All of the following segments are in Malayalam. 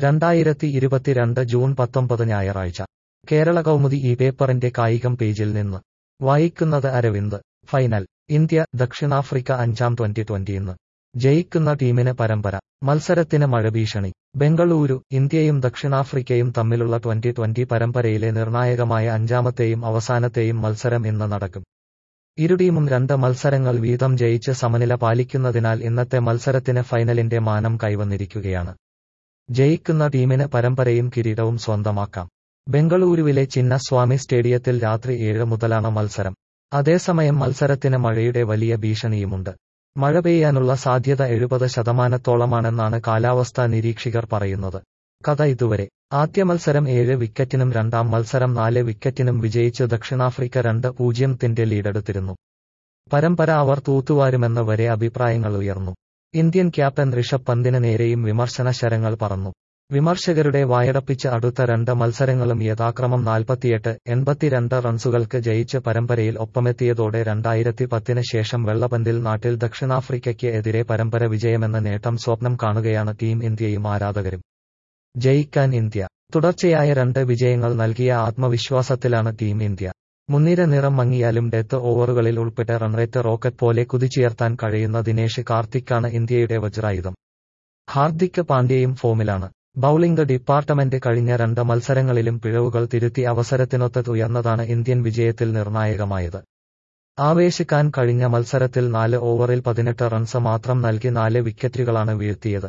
രണ്ടായിരത്തി ഇരുപത്തിരണ്ട് ജൂൺ പത്തൊമ്പത് ഞായറാഴ്ച കേരള കൗമുദി ഈ പേപ്പറിന്റെ കായികം പേജിൽ നിന്ന് വായിക്കുന്നത് അരവിന്ദ് ഫൈനൽ ഇന്ത്യ ദക്ഷിണാഫ്രിക്ക അഞ്ചാം ട്വന്റി ട്വന്റിന്ന് ജയിക്കുന്ന ടീമിന് പരമ്പര മത്സരത്തിന് മഴഭീഷണി ബംഗളൂരു ഇന്ത്യയും ദക്ഷിണാഫ്രിക്കയും തമ്മിലുള്ള ട്വന്റി ട്വന്റി പരമ്പരയിലെ നിർണായകമായ അഞ്ചാമത്തെയും അവസാനത്തെയും മത്സരം ഇന്ന് നടക്കും ഇരു ടീമും രണ്ട് മത്സരങ്ങൾ വീതം ജയിച്ച് സമനില പാലിക്കുന്നതിനാൽ ഇന്നത്തെ മത്സരത്തിന് ഫൈനലിന്റെ മാനം കൈവന്നിരിക്കുകയാണ് ജയിക്കുന്ന ടീമിന് പരമ്പരയും കിരീടവും സ്വന്തമാക്കാം ബംഗളൂരുവിലെ ചിന്നസ്വാമി സ്റ്റേഡിയത്തിൽ രാത്രി ഏഴ് മുതലാണ് മത്സരം അതേസമയം മത്സരത്തിന് മഴയുടെ വലിയ ഭീഷണിയുമുണ്ട് മഴ പെയ്യാനുള്ള സാധ്യത എഴുപത് ശതമാനത്തോളമാണെന്നാണ് കാലാവസ്ഥാ നിരീക്ഷകർ പറയുന്നത് കഥ ഇതുവരെ ആദ്യ മത്സരം ഏഴ് വിക്കറ്റിനും രണ്ടാം മത്സരം നാല് വിക്കറ്റിനും വിജയിച്ച് ദക്ഷിണാഫ്രിക്ക രണ്ട് പൂജ്യത്തിന്റെ ലീഡെടുത്തിരുന്നു പരമ്പര അവർ തൂത്തുവാരുമെന്ന് വരെ അഭിപ്രായങ്ങൾ ഉയർന്നു ഇന്ത്യൻ ക്യാപ്റ്റൻ ഋഷഭ് പന്തിന് നേരെയും വിമർശന ശരങ്ങൾ പറന്നു വിമർശകരുടെ വായടപ്പിച്ച് അടുത്ത രണ്ട് മത്സരങ്ങളും യഥാക്രമം നാൽപ്പത്തിയെട്ട് എൺപത്തിരണ്ട് റൺസുകൾക്ക് ജയിച്ച് പരമ്പരയിൽ ഒപ്പമെത്തിയതോടെ രണ്ടായിരത്തി പത്തിന് ശേഷം വെള്ളപന്തിൽ നാട്ടിൽ ദക്ഷിണാഫ്രിക്കയ്ക്ക് എതിരെ പരമ്പര വിജയമെന്ന നേട്ടം സ്വപ്നം കാണുകയാണ് ടീം ഇന്ത്യയും ആരാധകരും ജയിക്കാൻ ഇന്ത്യ തുടർച്ചയായ രണ്ട് വിജയങ്ങൾ നൽകിയ ആത്മവിശ്വാസത്തിലാണ് ടീം ഇന്ത്യ മുൻനിര നിറം മങ്ങിയാലും ഡെത്ത് ഓവറുകളിൽ ഉൾപ്പെട്ട് റൺറേറ്റ് റോക്കറ്റ് പോലെ കുതിച്ചുയർത്താൻ കഴിയുന്ന ദിനേശ് കാർത്തിക്കാണ് ഇന്ത്യയുടെ വജ്രായുധം ഹാർദിക് പാണ്ഡ്യയും ഫോമിലാണ് ബൌളിംഗ് ഡിപ്പാർട്ട്മെന്റ് കഴിഞ്ഞ രണ്ട് മത്സരങ്ങളിലും പിഴവുകൾ തിരുത്തി അവസരത്തിനൊത്ത് ഉയർന്നതാണ് ഇന്ത്യൻ വിജയത്തിൽ നിർണായകമായത് ആവേശിക്കാൻ കഴിഞ്ഞ മത്സരത്തിൽ നാല് ഓവറിൽ പതിനെട്ട് റൺസ് മാത്രം നൽകി നാല് വിക്കറ്റുകളാണ് വീഴ്ത്തിയത്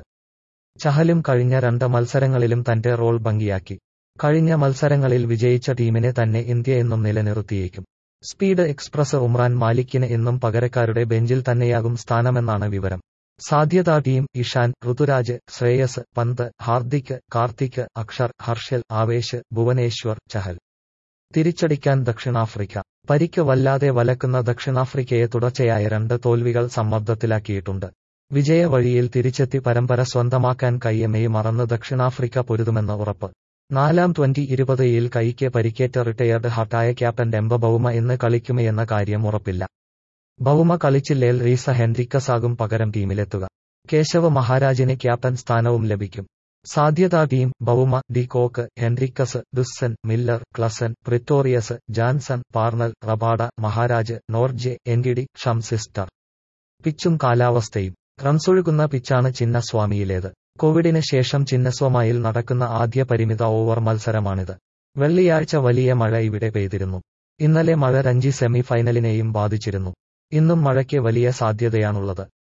ചഹലും കഴിഞ്ഞ രണ്ട് മത്സരങ്ങളിലും തന്റെ റോൾ ഭംഗിയാക്കി കഴിഞ്ഞ മത്സരങ്ങളിൽ വിജയിച്ച ടീമിനെ തന്നെ ഇന്ത്യ എന്നും നിലനിർത്തിയേക്കും സ്പീഡ് എക്സ്പ്രസ് ഉമ്രാൻ മാലിക്കിന് ഇന്നും പകരക്കാരുടെ ബെഞ്ചിൽ തന്നെയാകും സ്ഥാനമെന്നാണ് വിവരം സാധ്യതാ ടീം ഇഷാൻ ഋതുരാജ് ശ്രേയസ് പന്ത് ഹാർദിക് കാർത്തിക് അക്ഷർ ഹർഷൽ ആവേശ് ഭുവനേശ്വർ ചഹൽ തിരിച്ചടിക്കാൻ ദക്ഷിണാഫ്രിക്ക പരിക്ക് വല്ലാതെ വലക്കുന്ന ദക്ഷിണാഫ്രിക്കയെ തുടർച്ചയായ രണ്ട് തോൽവികൾ സമ്മർദ്ദത്തിലാക്കിയിട്ടുണ്ട് വിജയ വഴിയിൽ തിരിച്ചെത്തി പരമ്പര സ്വന്തമാക്കാൻ കയ്യമേ മറന്ന് ദക്ഷിണാഫ്രിക്ക പൊരുതുമെന്ന് ഉറപ്പ് നാലാം ട്വന്റി ഇരുപതിൽ കൈക്ക് പരിക്കേറ്റ റിട്ടയർഡ് ഹട്ടായ ക്യാപ്റ്റൻ ഡെംബ ബൌമ ഇന്ന് കളിക്കുമെന്ന കാര്യം ഉറപ്പില്ല ബൌമ കളിച്ചില്ലേൽ റീസ ഹെൻറിക്കസാകും പകരം ടീമിലെത്തുക കേശവ മഹാരാജിന് ക്യാപ്റ്റൻ സ്ഥാനവും ലഭിക്കും സാധ്യതാ team Bavuma de Hendricks Dussen Miller Klaasen Pretorius Jansen Parnell Rabada Maharaj Nortje Ngidi ഷംസിസ്റ്റർ പിച്ചും കാലാവസ്ഥയും റൺസൊഴുകുന്ന പിച്ചാണ് ചിന്നസ്വാമിയിലേത് കോവിഡിന് ശേഷം ചിന്നസ്വമായിൽ നടക്കുന്ന ആദ്യ പരിമിത ഓവർ മത്സരമാണിത് വെള്ളിയാഴ്ച വലിയ മഴ ഇവിടെ പെയ്തിരുന്നു ഇന്നലെ മഴ രഞ്ജി സെമി ഫൈനലിനെയും ബാധിച്ചിരുന്നു ഇന്നും മഴയ്ക്ക് വലിയ സാധ്യതയാണുള്ളത്